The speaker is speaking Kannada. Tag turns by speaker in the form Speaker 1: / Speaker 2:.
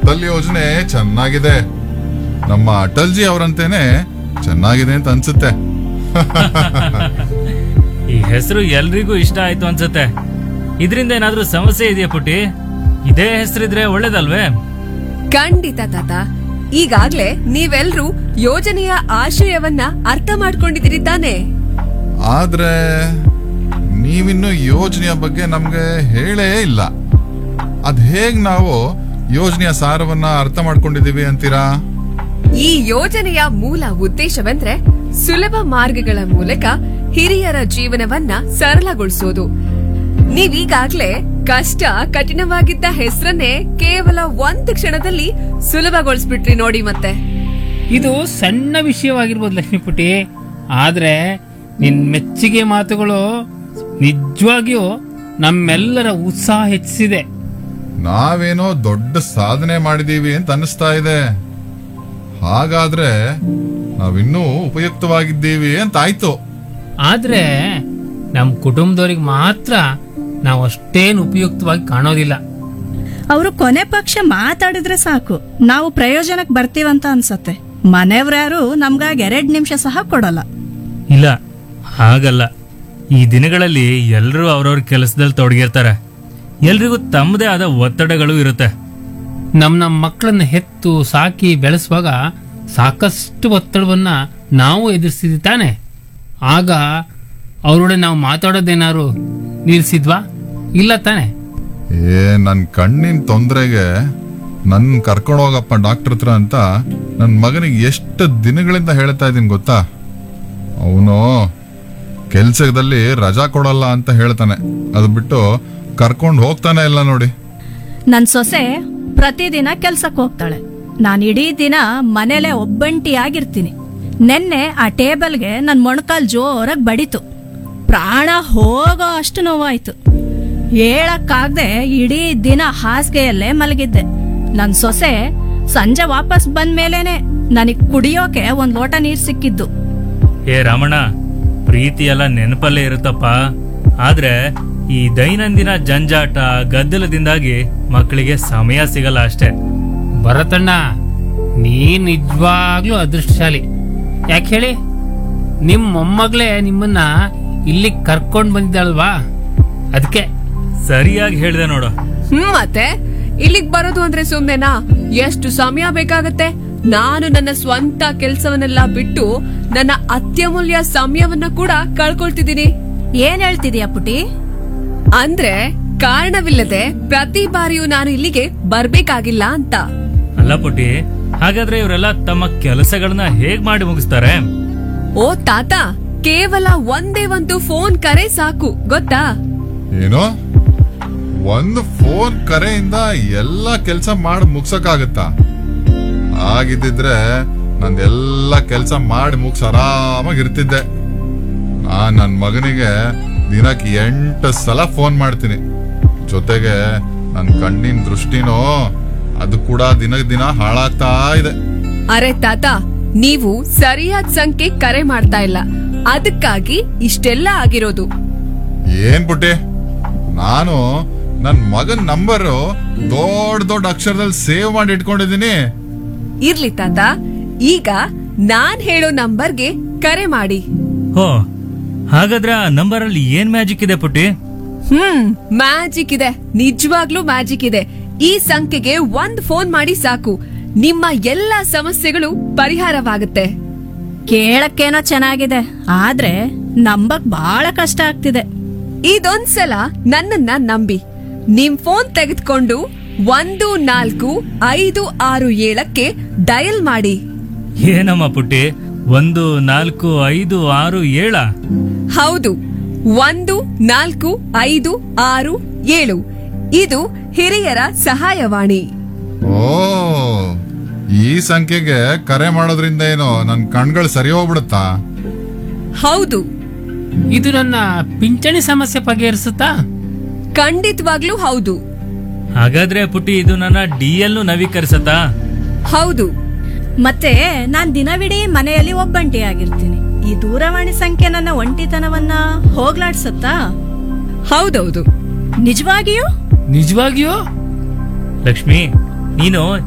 Speaker 1: ಅಟಲ್ ಯೋಜನೆ ಚೆನ್ನಾಗಿದೆ ನಮ್ಮ ಅಟಲ್ಜಿ ಅವರಂತೇನೆ ಚೆನ್ನಾಗಿದೆ ಅಂತ ಅನ್ಸುತ್ತೆ
Speaker 2: ಈ ಹೆಸರು ಎಲ್ರಿಗೂ ಇಷ್ಟ ಆಯ್ತು ಅನ್ಸುತ್ತೆ ಇದರಿಂದ ಏನಾದ್ರೂ ಸಮಸ್ಯೆ ಇದೆಯಾ ಪುಟಿ ಇದೇ ಹೆಸರಿದ್ರೆ ಒಳ್ಳೇದಲ್ವೇ
Speaker 3: ಖಂಡಿತ ತಾತ ಈಗಾಗ್ಲೇ ನೀವೆಲ್ರೂ ಯೋಜನೆಯ ಆಶಯವನ್ನ ಅರ್ಥ ಮಾಡ್ಕೊಂಡಿದ್ದೀರಿ ತಾನೆ
Speaker 1: ಆದ್ರೆ ನೀವಿನ್ನು ಯೋಜನೆಯ ಬಗ್ಗೆ ನಮ್ಗೆ ಹೇಳೇ ಇಲ್ಲ ಅದ್ ಹೇಗ್ ನಾವು ಯೋಜನೆಯ ಸಾರವನ್ನ ಅರ್ಥ ಮಾಡ್ಕೊಂಡಿದೀವಿ ಅಂತೀರಾ
Speaker 3: ಈ ಯೋಜನೆಯ ಮೂಲ ಉದ್ದೇಶವೆಂದ್ರೆ ಸುಲಭ ಮಾರ್ಗಗಳ ಮೂಲಕ ಹಿರಿಯರ ಜೀವನವನ್ನ ಸರಳಗೊಳಿಸೋದು ನೀವೀಗಾಗ್ಲೇ ಕಷ್ಟ ಕಠಿಣವಾಗಿದ್ದ ಹೆಸರನ್ನೇ ಕೇವಲ ಒಂದು ಕ್ಷಣದಲ್ಲಿ ಸುಲಭಗೊಳಿಸ್ಬಿಟ್ರಿ ನೋಡಿ ಮತ್ತೆ
Speaker 4: ಇದು ಸಣ್ಣ ವಿಷಯವಾಗಿರ್ಬೋದು ಲಕ್ಷ್ಮೀಪುಟಿ ಆದ್ರೆ ನಿನ್ ಮೆಚ್ಚುಗೆ ಮಾತುಗಳು ನಿಜವಾಗಿಯೂ ನಮ್ಮೆಲ್ಲರ ಉತ್ಸಾಹ ಹೆಚ್ಚಿಸಿದೆ
Speaker 1: ನಾವೇನೋ ದೊಡ್ಡ ಸಾಧನೆ ಮಾಡಿದೀವಿ ಅಂತ ಅನಿಸ್ತಾ ಇದೆ ಹಾಗಾದ್ರೆ ನಾವಿನ್ನೂ ಉಪಯುಕ್ತವಾಗಿದ್ದೀವಿ ಅಂತ ಆಯ್ತು
Speaker 4: ಆದ್ರೆ ನಮ್ ಕುಟುಂಬದವ್ರಿಗೆ ಮಾತ್ರ ನಾವು ಅಷ್ಟೇನು ಉಪಯುಕ್ತವಾಗಿ ಕಾಣೋದಿಲ್ಲ
Speaker 5: ಅವರು ಕೊನೆ ಪಕ್ಷ ಮಾತಾಡಿದ್ರೆ ಸಾಕು ನಾವು ಪ್ರಯೋಜನಕ್ಕೆ ಬರ್ತೀವಂತ ಅನ್ಸತ್ತೆ ಮನೆಯವ್ರ್ಯಾರು ನಮ್ಗಾಗಿ ಎರಡ್ ನಿಮಿಷ ಸಹ ಕೊಡಲ್ಲ
Speaker 2: ಇಲ್ಲ ಹಾಗಲ್ಲ ಈ ದಿನಗಳಲ್ಲಿ ಎಲ್ಲರೂ ಅವ್ರವ್ರ ಕೆಲಸದಲ್ಲಿ ತೊಡಗಿರ್ತಾರೆ ಎಲ್ರಿಗೂ ತಮ್ಮದೇ ಆದ ಒತ್ತಡಗಳು ಇರುತ್ತೆ
Speaker 4: ನಮ್ ನಮ್ಮ ಮಕ್ಕಳನ್ನ ಹೆತ್ತು ಸಾಕಿ ಬೆಳೆಸುವಾಗ ಸಾಕಷ್ಟು ಒತ್ತಡವನ್ನ ನಾವು ಎದುರಿಸಿದ್ವಿ ತಾನೆ ಆಗ ಅವರೊಡೆ ನಾವು ಮಾತಾಡೋದೇನಾದ್ರು ನಿಲ್ಸಿದ್ವಾ ಇಲ್ಲ ತಾನೆ
Speaker 1: ಏ ನನ್ ಕಣ್ಣಿನ ತೊಂದರೆಗೆ ನನ್ ಕರ್ಕೊಂಡು ಹೋಗಪ್ಪ ಡಾಕ್ಟರ್ ಹತ್ರ ಅಂತ ನನ್ ಮಗನಿಗೆ ಎಷ್ಟು ದಿನಗಳಿಂದ ಹೇಳ್ತಾ ಇದೀನಿ ಗೊತ್ತಾ ಅವನು ಕೆಲ್ಸದಲ್ಲಿ ರಜಾ ಕೊಡಲ್ಲ ಅಂತ ಹೇಳ್ತಾನೆ ಅದು ಬಿಟ್ಟು ಕರ್ಕೊಂಡು ಹೋಗ್ತಾನೆ ಇಲ್ಲ ನೋಡಿ
Speaker 5: ನನ್ ಸೊಸೆ ಪ್ರತಿದಿನ ಕೆಲ್ಸಕ್ಕೆ ಹೋಗ್ತಾಳೆ ನಾನು ಇಡೀ ದಿನ ಮನೇಲೆ ಒಬ್ಬಂಟಿಯಾಗಿರ್ತೀನಿ ನೆನ್ನೆ ಆ ಟೇಬಲ್ಗೆ ನನ್ ಮೊಣಕಾಲ್ ಜೋರಾಗಿ ಬಡಿತು ಪ್ರಾಣ ಹೋಗೋ ಅಷ್ಟು ನೋವಾಯ್ತು ಹೇಳಕ್ಕಾಗ್ದೆ ಇಡೀ ದಿನ ಹಾಸಿಗೆಯಲ್ಲೇ ಮಲಗಿದ್ದೆ ನನ್ ಸೊಸೆ ಸಂಜೆ ವಾಪಸ್ ಬಂದ ಮೇಲೇನೆ ನನಗ್ ಕುಡಿಯೋಕೆ ಒಂದ್ ಲೋಟ ನೀರ್ ಸಿಕ್ಕಿದ್ದು
Speaker 2: ಏ ರಮಣ ಪ್ರೀತಿ ಎಲ್ಲ ನೆನಪಲ್ಲೇ ಇರುತ್ತಪ್ಪ ಆದ್ರೆ ಈ ದೈನಂದಿನ ಜಂಜಾಟ ಗದ್ದಲದಿಂದಾಗಿ ಮಕ್ಕಳಿಗೆ ಸಮಯ ಸಿಗಲ್ಲ ಅಷ್ಟೇ
Speaker 4: ಭರತಣ್ಣ ನೀ ನಿಜವಾಗ್ಲೂ ಅದೃಷ್ಟಶಾಲಿ ಯಾಕೆ ಹೇಳಿ ನಿಮ್ ಮೊಮ್ಮಗಳೇ ನಿಮ್ಮನ್ನ ಇಲ್ಲಿ ಕರ್ಕೊಂಡ್ ಬಂದಿದ್ದಾಳಲ್ವಾ ಅದಕ್ಕೆ
Speaker 2: ಸರಿಯಾಗಿ ಹೇಳಿದೆ ನೋಡು
Speaker 3: ಹ್ಮ್ ಮತ್ತೆ ಇಲ್ಲಿಗ್ ಬರೋದು ಅಂದ್ರೆ ಸುಮ್ನೆನಾ ಎಷ್ಟು ಸಮಯ ಬೇಕಾಗತ್ತೆ ನಾನು ನನ್ನ ಸ್ವಂತ ಕೆಲ್ಸವನ್ನೆಲ್ಲ ಬಿಟ್ಟು ನನ್ನ ಅತ್ಯಮೂಲ್ಯ ಸಮಯವನ್ನ ಕೂಡ ಕಳ್ಕೊಳ್ತಿದ್ದೀನಿ
Speaker 5: ಏನ್ ಹೇಳ್ತಿದೀಯ ಪುಟಿ
Speaker 3: ಅಂದ್ರೆ ಕಾರಣವಿಲ್ಲದೆ ಪ್ರತಿ ಬಾರಿಯೂ ನಾನು ಇಲ್ಲಿಗೆ ಬರ್ಬೇಕಾಗಿಲ್ಲ ಅಂತ
Speaker 2: ಅಲ್ಲ ಪುಟಿ ಹಾಗಾದ್ರೆ ಇವರೆಲ್ಲ ತಮ್ಮ ಕೆಲಸಗಳನ್ನ ಹೇಗ್ ಮಾಡಿ ಮುಗಿಸ್ತಾರೆ
Speaker 3: ಓ ತಾತ ಕೇವಲ ಒಂದೇ ಒಂದು ಫೋನ್ ಕರೆ ಸಾಕು ಗೊತ್ತಾ
Speaker 1: ಏನೋ ಒಂದು ಫೋನ್ ಕರೆಯಿಂದ ಎಲ್ಲ ಕೆಲಸ ಮಾಡಿ ಮುಗ್ಸಕ್ಕಾಗತ್ತಾ ಆಗಿದ್ದಿದ್ರೆ ನಂದೆಲ್ಲ ಕೆಲಸ ಮಾಡಿ ಮುಗ್ಸ್ ಆರಾಮಾಗಿ ಇರ್ತಿದ್ದೆ ನಾನ್ ನನ್ ಮಗನಿಗೆ ದಿನಕ್ಕೆ ಎಂಟು ಸಲ ಫೋನ್ ಮಾಡ್ತೀನಿ ಜೊತೆಗೆ ನನ್ ಕಣ್ಣಿನ ದೃಷ್ಟಿನೋ ಅದು ಕೂಡ ದಿನ ದಿನ ಹಾಳಾಗ್ತಾ ಇದೆ
Speaker 3: ಅರೆ ತಾತ ನೀವು ಸರಿಯಾದ ಸಂಖ್ಯೆ ಕರೆ ಮಾಡ್ತಾ ಇಲ್ಲ ಅದಕ್ಕಾಗಿ ಇಷ್ಟೆಲ್ಲ ಆಗಿರೋದು
Speaker 1: ಏನ್ ಪುಟ್ಟಿ ನಾನು ನನ್ ಮಗನ್ ನಂಬರ್ ದೊಡ್ಡ ದೊಡ್ಡ ಅಕ್ಷರದಲ್ಲಿ ಸೇವ್ ಮಾಡಿ ಇಟ್ಕೊಂಡಿದ್ದೀನಿ
Speaker 3: ಇರ್ಲಿ ತಾತ ಈಗ ನಾನ್ ಹೇಳೋ ನಂಬರ್ಗೆ ಕರೆ ಮಾಡಿ
Speaker 2: ಹೋ ಹಾಗಾದ್ರೆ ಆ ನಂಬರ್ ಅಲ್ಲಿ ಏನ್ ಮ್ಯಾಜಿಕ್ ಇದೆ ಪುಟಿ
Speaker 3: ಹ್ಮ್ ಮ್ಯಾಜಿಕ್ ಇದೆ ನಿಜವಾಗ್ಲೂ ಮ್ಯಾಜಿಕ್ ಇದೆ ಈ ಸಂಖ್ಯೆಗೆ ಒಂದ್ ಫೋನ್ ಮಾಡಿ ಸಾಕು ನಿಮ್ಮ ಎಲ್ಲಾ ಸಮಸ್ಯೆಗಳು ಪರಿಹಾರವಾಗುತ್ತೆ
Speaker 5: ಕೇಳಕ್ಕೇನೋ ಚೆನ್ನಾಗಿದೆ ಆದ್ರೆ ನಂಬಕ್ ಬಹಳ ಕಷ್ಟ ಆಗ್ತಿದೆ
Speaker 3: ಇದೊಂದ್ಸಲ ನನ್ನನ್ನ ನಂಬಿ ನಿಮ್ ಫೋನ್ ತೆಗೆದುಕೊಂಡು ಒಂದು ನಾಲ್ಕು ಐದು ಆರು ಏಳಕ್ಕೆ ಡಯಲ್ ಮಾಡಿ
Speaker 2: ಏನಮ್ಮ ಪುಟ್ಟಿ ಒಂದು ನಾಲ್ಕು ಐದು ಆರು ಏಳ
Speaker 3: ಹೌದು ಒಂದು ನಾಲ್ಕು ಐದು ಆರು ಏಳು ಇದು ಹಿರಿಯರ ಸಹಾಯವಾಣಿ
Speaker 1: ಓ ಈ ಸಂಖ್ಯೆಗೆ ಕರೆ ಮಾಡೋದ್ರಿಂದ ಏನೋ ನನ್ ಕಣ್ಗಳು ಸರಿ ಹೋಗ್ಬಿಡುತ್ತಾ
Speaker 3: ಹೌದು
Speaker 4: ಇದು ನನ್ನ ಪಿಂಚಣಿ ಸಮಸ್ಯೆ ಬಗೆಹರಿಸುತ್ತಾ
Speaker 3: ಖಂಡಿತವಾಗ್ಲೂ ಹೌದು
Speaker 2: ಹಾಗಾದ್ರೆ ಪುಟ್ಟಿ ಇದು ನನ್ನ ಡಿ ಎಲ್ ನವೀಕರಿಸತ್ತಾ
Speaker 3: ಹೌದು
Speaker 5: ಮತ್ತೆ ನಾನ್ ದಿನವಿಡೀ ಮನೆಯಲ್ಲಿ ಒಬ್ಬಂಟಿಯಾಗಿರ್ತೀನಿ ಈ ದೂರವಾಣಿ ಸಂಖ್ಯೆ ನನ್ನ ಒಂಟಿತನವನ್ನ ಹೋಗ್ಲಾಡ್ಸತ್ತಾ
Speaker 3: ಹೌದೌದು
Speaker 5: ನಿಜವಾಗಿಯೂ
Speaker 4: ನಿಜವಾಗಿಯೂ
Speaker 2: ಲಕ್ಷ್ಮಿ ನೀನು